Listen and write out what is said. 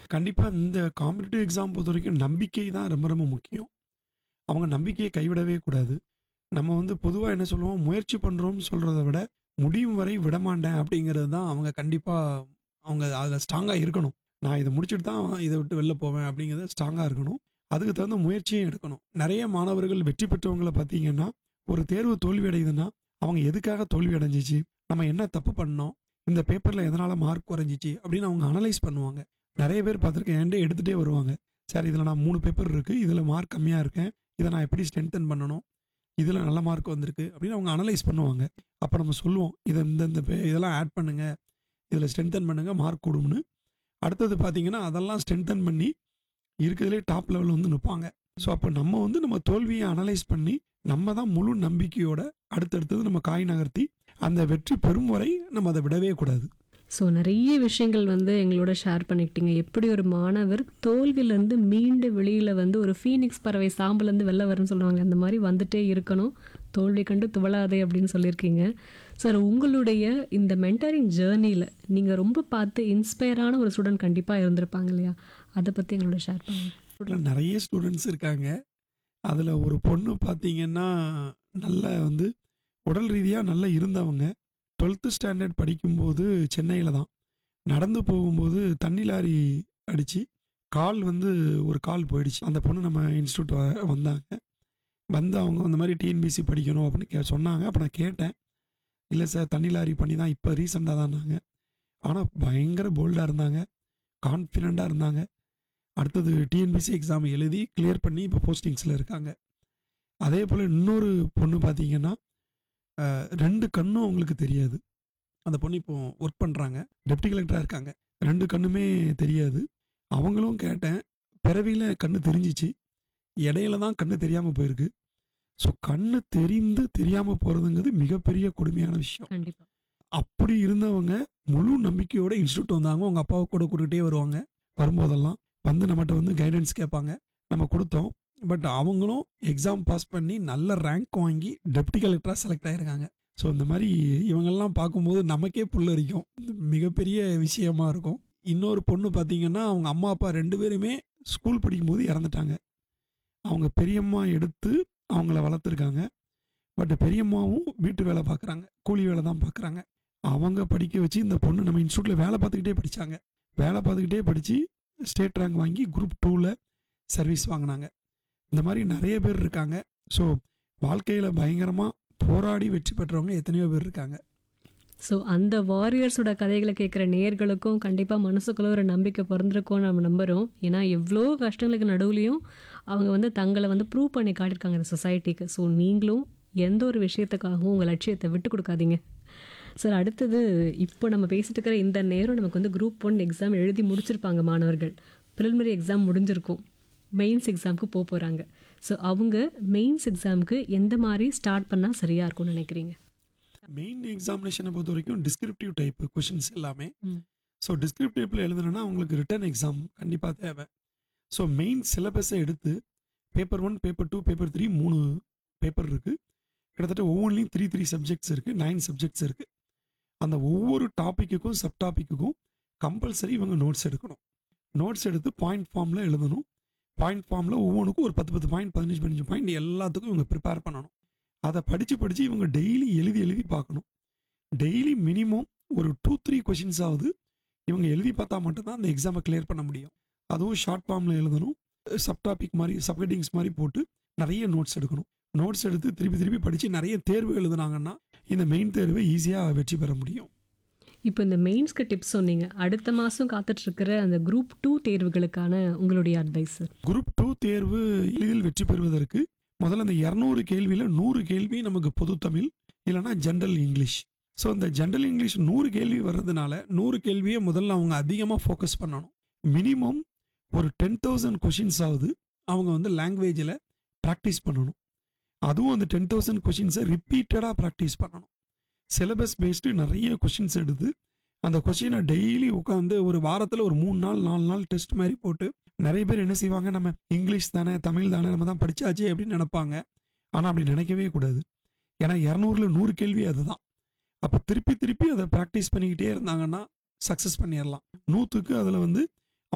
கண்டிப்பா இந்த competitive exam பொறுத்தவரைக்கும் நம்பிக்கை தான் ரொம்ப ரொம்ப முக்கியம். அவங்க நம்பிக்கையை கைவிடவே கூடாது. நம்ம வந்து பொதுவா என்ன சொல்லுவோம், முயற்சி பண்றோம்னு சொல்றத விட, முடியும் வரை விடமாட்டேன் அப்படிங்கிறது தான் அவங்க கண்டிப்பா அவங்க அதில ஸ்ட்ராங்கா இருக்கணும். நான் இத முடிச்சுட்டு தான் இத விட்டு வெளில போவேன் அப்படிங்கிறது ஸ்ட்ராங்கா இருக்கணும். அதுக்கு தகுந்த முயற்சியும் எடுக்கணும். நெறைய மாணவர்கள் வெற்றி பெற்றவங்கள பார்த்தீங்கன்னா, ஒரு தேர்வு தோல்வி அடையுதுன்னா, அவங்க எதுக்காக தோல்வி அடைஞ்சுச்சு? நம்ம என்ன தப்பு பண்ணோம்? இந்த பேப்பர்ல எதனால மார்க் குறைஞ்சிச்சு? அப்படின்னு அவங்க அனலைஸ் பண்ணுவாங்க. நெறைய பேர் பார்த்துருக்கேன். என்ட்ட எடுத்துட்டே வருவாங்க. சார் இதில நான் 3 பேப்பர் இருக்கு. இதில மார்க் கம்மியா இருக்கேன். இத நான் எப்படி ஸ்ட்ரெங்தன் பண்ணணும்? இதில நல்ல மார்க் வந்திருக்கு. அப்படின்னு அவங்க அனலைஸ் பண்ணுவாங்க. அப்ப நம்ம சொல்லுவோம். இத இந்த இந்த பே இதெல்லாம் ஆட் பண்ணுங்க. இதில ஸ்ட்ரெங்தன் பண்ணுங்க மார்க் கூடும்னு. அடுத்தது பார்த்தீங்கன்னா, அதெல்லாம் ஸ்ட்ரெங்தன் பண்ணி இருக்கிறதுலயே டாப் லெவல்ல வந்து நிப்பாங்க. ஸோ அப்ப நம்ம வந்து நம்ம தோல்விய அனலைஸ் பண்ணி, நம்ம தான் முழு நம்பிக்கையோட அடுத்தடுத்தது நம்ம காய் நகர்த்தி, அந்த வெற்றி பெறும் வரை நம்ம அத விடவே கூடாது. ஸோ நெறைய விஷயங்கள் வந்து எங்களோட ஷேர் பண்ணிக்கிட்டீங்க. எப்படி ஒரு மாணவர் தோல்வியிலேருந்து மீண்டு வெளியில வந்து ஒரு ஃபீனிக்ஸ் பறவை சாம்பலேருந்து வெளில வரும்னு சொல்லுவாங்க. அந்த மாரி வந்துட்டே இருக்கணும். தோல்வி கண்டு துவளாதே அப்படின்னு சொல்லியிருக்கீங்க. சார் உங்களுடைய இந்த மென்டரிங் ஜர்னில நீங்க ரொம்ப பார்த்து இன்ஸ்பயரான ஒரு ஸ்டூடண்ட் கண்டிப்பா இருந்திருப்பாங்க இல்லையா? அத பத்தி எங்களோட ஷேர் பண்ணுங்க. இன்ஸ்டிடியூட்ல நெறைய ஸ்டூடண்ட்ஸ் இருக்காங்க. அதில ஒரு பொண்ணு பார்த்தீங்கன்னா, நல்ல வந்து உடல் ரீதியா நல்லா இருந்தவங்க. 12த் ஸ்டாண்டர்ட் படிக்கும்போது சென்னையில தான். நடந்து போகும்போது தண்ணி லாரி அடிச்சு, கால் வந்து ஒரு கால் போயிடுச்சு. அந்த பொண்ணு நம்ம இன்ஸ்டிடியூட் வ வந்தாங்க. வந்து அவங்க இந்த மாரி டிஎன்பிஎஸ்சி படிக்கணும் அப்படின்னு கே சொன்னாங்க. அப்ப நான் கேட்டேன். இல்ல சார் தண்ணி லாரி பண்ணி தான் இப்ப ரீசென்ட்டா தான்னாங்க. ஆனா பயங்கர போல்டா இருந்தாங்க. கான்ஃபிடென்ட்டா இருந்தாங்க. அடுத்தது டிஎன்பிஎஸ்சி எக்ஸாம் எழுதி கிளியர் பண்ணி இப்ப போஸ்டிங்ஸ்ல இருக்காங்க. அதேபோல இன்னொரு பொண்ணு பார்த்தீங்கன்னா, அ 2 கண்ணும் அவங்களுக்கு தெரியாது. அந்த பொண்ணு இப்போ ஒர்க் பண்றாங்க. டெப்டி கலெக்டரா இருக்காங்க. 2 கண்ணுமே தெரியாது. அவங்களும் கேட்டேன். பிறவியில கண்ணு தெரிஞ்சுச்சு. இடையில தான் கண்ணு தெரியாம போயிருக்கு. ஸோ கண்ணு தெரிந்து தெரியாம போறதுங்கிறது மிகப்பெரிய கொடுமையான விஷயம். கண்டிப்பா. அப்படி இருந்தவங்க முழு நம்பிக்கையோட இன்ஸ்டிடியூட் வந்தாங்க. அவங்க அப்பாவ கூட கூட்டிட்டே வருவாங்க. வரும்போதெல்லாம் வந்து நம்மட்ட வந்து கைடன்ஸ் கேட்பாங்க. நம்ம குடுத்தோம். பட் அவங்களும் எக்ஸாம் பாஸ் பண்ணி நல்ல ரேங்க் வாங்கி டெப்டி கலெக்டரா செலக்ட் ஆயிருக்காங்க. ஸோ இந்த மாரி இவங்கெல்லாம் பார்க்கும்போது நமக்கே புல்லரிக்கும். மிகப்பெரிய விஷயமா இருக்கும். இன்னொரு பொண்ணு பார்த்தீங்கன்னா, அவங்க அம்மா, அப்பா 2 பேருமே ஸ்கூல் படிக்கும்போது இறந்துட்டாங்க. அவங்க பெரியம்மா எடுத்து அவங்கள வளர்த்துருக்காங்க. பட் பெரியம்மாவும் வீட்டு வேலை பார்க்குறாங்க. கூலி வேலை தான் பார்க்குறாங்க. அவங்க படிக்க வச்சு இந்த பொண்ணு நம்ம இன்ஸ்டிடியூட்ல வேலை பார்த்துக்கிட்டே படிச்சாங்க. வேலை பார்த்துக்கிட்டே படிச்சு ஸ்டேட் ரேங்க் வாங்கி குரூப் 2ல சர்வீஸ் வாங்குனாங்க. இந்த மாரி நெறைய பேர் இருக்காங்க. ஸோ வாழ்க்கையில பயங்கரமா போராடி வெற்றி பெற்றவங்க எத்தனையோ பேர் இருக்காங்க. ஸோ அந்த வாரியர்ஸோட கதைகள கேட்குற நேயர்களுக்கும் கண்டிப்பா மனசுக்குள்ள ஒரு நம்பிக்கை பொறந்திருக்கும்னு நம்ம நம்புறோம். ஏன்னா எவ்ளோ கஷ்டங்களுக்கு நடுவுலயும் அவங்க வந்து தங்கள வந்து ப்ரூவ் பண்ணி காட்டியிருக்காங்க இந்த சொசைட்டிக்கு. ஸோ நீங்களும் எந்த ஒரு விஷயத்துக்காகவும் உங்க லட்சியத்த விட்டு குடுக்காதீங்க. சார் அடுத்தது இப்போ நம்ம பேசிட்டு இருக்கிற இந்த நேரம் நமக்கு வந்து குரூப் 1 எக்ஸாம் எழுதி முடிச்சிருப்பாங்க மாணவர்கள். பிரிலிமினரி எக்ஸாம் முடிஞ்சிருக்கும். மெயின்ஸ் எக்ஸாம்க்கு போ போறாங்க. ஸோ அவங்க மெயின்ஸ் எக்ஸாம்க்கு எந்த மாரி ஸ்டார்ட் பண்ணா சரியா இருக்கும்னு நினைக்கிறீங்க? மெயின் எக்ஸாமினேஷன பொறுத்தவரைக்கும் டிஸ்கிரிப்டிவ் டைப் கொஸ்டின்ஸ் எல்லாமே. ம். ஸோ டிஸ்கிரிப்டிவ் டைப்ல எழுதணும்னா அவங்களுக்கு ரிட்டன் எக்ஸாம் கண்டிப்பா தேவை. ஸோ மெயின் சிலபஸ எடுத்து பேப்பர் 1, பேப்பர் 2, பேப்பர் 3 3 பேப்பர் இருக்கு. கிட்டத்தட்ட ஒவ்வொன்லயும் 3, 3 சப்ஜெக்ட்ஸ் இருக்கு. 9 சப்ஜெக்ட்ஸ் இருக்கு. அந்த ஒவ்வொரு டாபிக்குக்கும், சப் டாபிக்குக்கும் கம்பல்சரி இவங்க நோட்ஸ் எடுக்கணும். நோட்ஸ் எடுத்து பாயிண்ட் ஃபார்ம்ல எழுதணும். பாயிண்ட் ஃபார்ம்ல ஒவ்வொன்னுக்கும் ஒரு 10, 10 பாயிண்ட் 15, 15 பாயிண்ட் எல்லாத்துக்கும் இவங்க பிரிப்பேர் பண்ணணும். அத படிச்சு, படிச்சு இவங்க டெய்லி எழுதி, எழுதி பார்க்கணும். டெய்லி மினிமம் ஒரு 2, 3 கொஸ்டின்ஸ் ஆவது இவங்க எழுதி பார்த்தா மட்டும் தான் அந்த எக்ஸாம கிளியர் பண்ண முடியும். அதுவும் ஷார்ட் ஃபார்ம்ல எழுதணும். சப் டாபிக் மாரி, சப் ஹெட்டிங்ஸ் மாரி போட்டு நெறைய நோட்ஸ் எடுக்கணும். நோட்ஸ் எடுத்து திருப்பி, திருப்பி படிச்சு நெறைய தேர்வு எழுதுனாங்கன்னா, இந்த மெயின் தேர்வ ஈஸியா வெற்றி பெற முடியும். இப்போ இந்த மெயின்ஸ்க்கு டிப்ஸ் சொன்னீங்க. அடுத்த மாசம் காத்துட்டு இருக்கிற அந்த குரூப் 2 தேர்வுகளுக்கான உங்களுடைய அட்வைஸ் சார். குரூப் 2 தேர்வு எளிதில் வெற்றி பெறுவதற்கு முதல்ல அந்த 200 கேள்வியில 100 கேள்வி நமக்கு பொது தமிழ் இல்லன்னா ஜெனரல் இங்கிலீஷ். ஸோ இந்த ஜெனரல் இங்கிலீஷ் 100 கேள்வி வர்றதுனால 100 கேள்விய முதல்ல அவங்க அதிகமா ஃபோக்கஸ் பண்ணணும். மினிமம் ஒரு 10,000 கொஸ்டின்ஸ் ஆவது அவங்க வந்து லாங்குவேஜ்ல பிராக்டிஸ் பண்ணணும். அதுவும் அந்த 10,000 கொஸ்டின்ஸ ரிப்பீட்டடா பிராக்டிஸ் பண்ணணும். சிலபஸ் பேஸ்டு நெறைய கொஸ்டின்ஸ் எடுத்து அந்த கொஸ்டின டெய்லி உட்காந்து ஒரு வாரத்துல ஒரு 3 நாள், 4 நாள் டெஸ்ட் மாரி போட்டு நெறைய பேர் என்ன செய்வாங்க, நம்ம இங்கிலீஷ் தானே, தமிழ் தானே, நம்ம தான் படிச்சாச்சே அப்படின்னு நெனைப்பாங்க. ஆனா அப்படி நினைக்கவே கூடாது. ஏன்னா 200ல 100 கேள்வி அதுதான். அப்ப திருப்பி, திருப்பி அத பிராக்டிஸ் பண்ணிக்கிட்டே இருந்தாங்கன்னா சக்சஸ் பண்ணிறலாம். 100க்கு அதுல வந்து